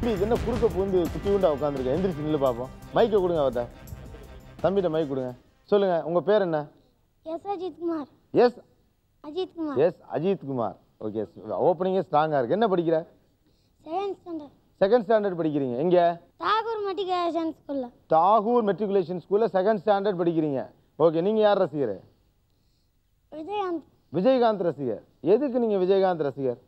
தம்பி இது என்ன குறுக்க பூந்து குட்டி உண்டா உட்காந்துருக்க எந்திரிச்சு நில்லு பார்ப்போம் மைக்கை கொடுங்க அவர்கிட்ட தம்பிகிட்ட மைக் கொடுங்க சொல்லுங்க உங்க பேர் என்ன S Ajith Kumar S Ajith Kumar S Ajith Kumar okay ஓப்பனிங்கே ஸ்ட்ராங்காக இருக்கு என்ன படிக்கிற செகண்ட் ஸ்டாண்டர்ட் செகண்ட் ஸ்டாண்டர்ட் படிக்கிறீங்க எங்க தாகூர் மெட்ரிகுலேஷன் ஸ்கூலில் தாகூர் மெட்ரிகுலேஷன் ஸ்கூலில் செகண்ட் ஸ்டாண்டர்ட் படிக்கிறீங்க ஓகே நீங்கள் யார் ரசிகர் விஜயகாந்த் விஜயகாந்த் ரசிகர் எதுக்கு நீங்கள் விஜயகாந்த் ரசிகர்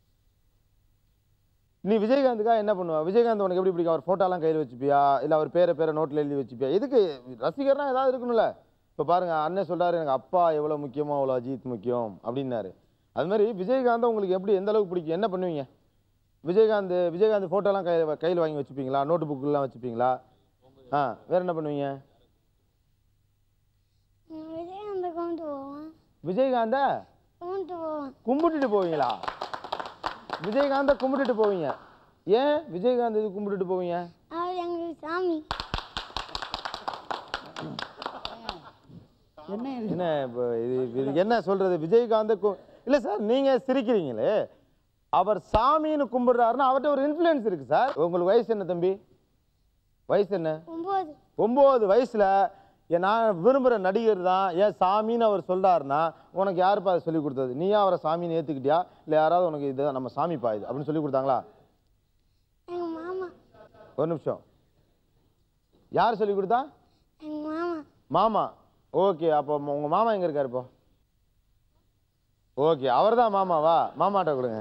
நீ விஜயகாந்துக்காக என்ன பண்ணுவ விஜயகாந்த் உனக்கு எப்படி பிடிக்கும் அவர் ஃபோட்டோலாம் கையில் வச்சுப்பியா இல்லை அவர் பேரை பேரை நோட்டில் எழுதி வச்சுப்பியா எதுக்கு ரசிகர்னா ஏதாவது இருக்கணும்ல இப்போ பாருங்க அண்ணன் சொல்றாரு எனக்கு அப்பா எவ்வளோ முக்கியமோ அவ்வளோ அஜித் முக்கியம் அப்படின்னாரு அது மாதிரி விஜயகாந்த் உங்களுக்கு எப்படி எந்த அளவுக்கு பிடிக்கும் என்ன பண்ணுவீங்க விஜயகாந்த் விஜயகாந்த் ஃபோட்டோலாம் கையில் கையில் வாங்கி வச்சுப்பீங்களா நோட்டு புக்கெலாம் வச்சுப்பீங்களா ஆ வேற என்ன பண்ணுவீங்க விஜயகாந்தை கொண்டு போவான் விஜயகாந்த கொண்டு போவான் கும்பிட்டுட்டு போவீங்களா விஜயகாந்த கும்பிட்டுட்டு போவீங்க ஏன் விஜயகாந்த் இது கும்பிட்டுட்டு போவீங்க அவர் எங்களுக்கு சாமி என்ன இது? என்ன இப்போ இது இதுக்கு என்ன சொல்றது விஜயகாந்த கு- இல்ல சார் நீங்க சிரிக்கிறீங்களே அவர் சாமின்னு கும்பிடுறாருன்னா அவர்கிட்ட ஒரு இன்ஃப்ளூயன்ஸ் இருக்கு சார் உங்களுக்கு வயசு என்ன தம்பி வயசு என்ன ஒம்பது ஒம்பது வயசுல ஏன் நான் விரும்புகிற நடிகர் தான் ஏன் சாமின்னு அவர் சொல்றாருன்னா உனக்கு யாருப்பா அதை சொல்லி கொடுத்தது நீயா அவரை சாமின்னு ஏற்றுக்கிட்டியா இல்லை யாராவது உனக்கு இது நம்ம சாமிப்பா இது அப்படின்னு சொல்லி கொடுத்தாங்களா எங்கள் மாமா ஒரு நிமிஷம் யார் சொல்லி கொடுத்தா எங்கள் மாமா மாமா ஓகே அப்போ உங்க மாமா எங்க இருக்காரு இப்போ ஓகே அவர் தான் மாமாவா மாமாட்ட கொடுங்க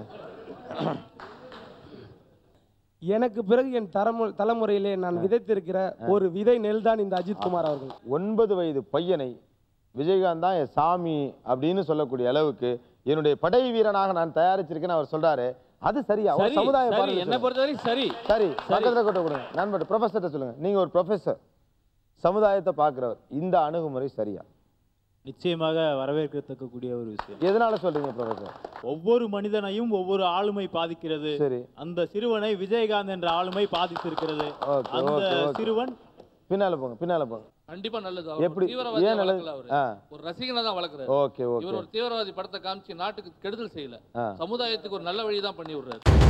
எனக்கு பிறகு என் தரமு தலைமுறையிலே நான் விதைத்திருக்கிற ஒரு விதை நெல் தான் இந்த அஜித் குமார் அவர்கள் ஒன்பது வயது பையனை விஜயகாந்த் தான் என் சாமி அப்படின்னு சொல்லக்கூடிய அளவுக்கு என்னுடைய படை வீரனாக நான் தயாரிச்சிருக்கேன்னு அவர் சொல்றாரு அது சரியா ஒரு சரி சமுதாய சரி பார்வையில என்னை சொல்லுங்க. பொறுத்தவரைக்கும் சரி சரி பக்கத்துல கொட்ட கொடுங்க நண்பர் ப்ரொஃபஸர்கிட்ட சொல்லுங்க நீங்க ஒரு ப்ரொஃபஸர் சமுதாயத்தை பார்க்கிறவர் இந்த அணுகுமுறை சரியா நிச்சயமாக வரவேற்கத்தக்கக்கூடிய ஒரு விஷயம் எதனால சொல்றீங்க ப்ரொஃபஸர் ஒவ்வொரு மனிதனையும் ஒவ்வொரு ஆளுமை பாதிக்கிறது சரி அந்த சிறுவனை விஜயகாந்த் என்ற ஆளுமை பாதித்திருக்கிறது ஓகே அந்த ஓகே ஓகே சிறுவன் பின்னால போங்க பின்னால போங்க கண்டிப்பா நல்லது அவர் எப்படி ஒரு தீவிரவாதியா ஏன் நல்லது வளர்க்கல அவரு ஆ ஒரு ரசிகனை தான் வளர்க்குறாரு ஓகே இவர் ஓகே ஒரு தீவிரவாதி படத்தை காமிச்சு நாட்டுக்கு கெடுதல் செய்யல ஆ சமுதாயத்துக்கு ஒரு நல்ல வழி தான் பண்ணி விடுறாரு